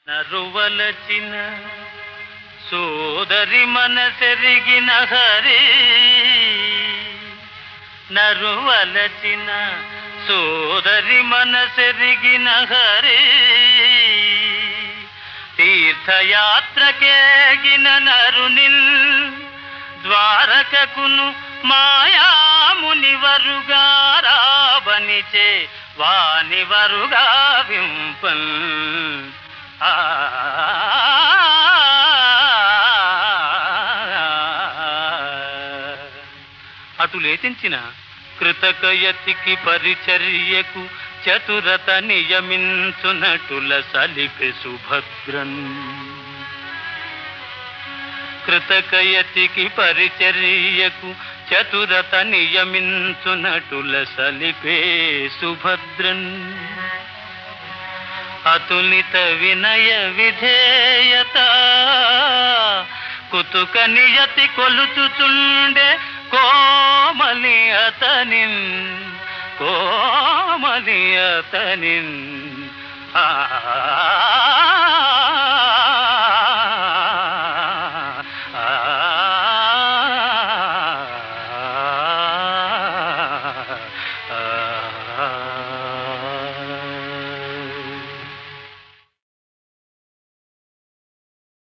నరువలచిన సోదరి మనసెరిగిన హరి నరువలచిన సోదరి మనసెరిగిన హరి తీర్థయాత్రకేగిన నరునిల్ ద్వారకకును మాయాముని వరుగా రావనిచే వాని వరుగా వింపల్ ఆ అటు లేచించిన కృతకయతికి పరిచర్యకు చతురత నియమించునటుల సలిపె సుభద్రన్ కృతకయతికి పరిచర్యకు చతురత నియమించునటుల సలిపే సుభద్రన్ అతులిత వినయ విధేయత కుతుక నియతి కొలుచుచుండే కోమలి అతనిన్ కోమలి అతనిన్ ఆ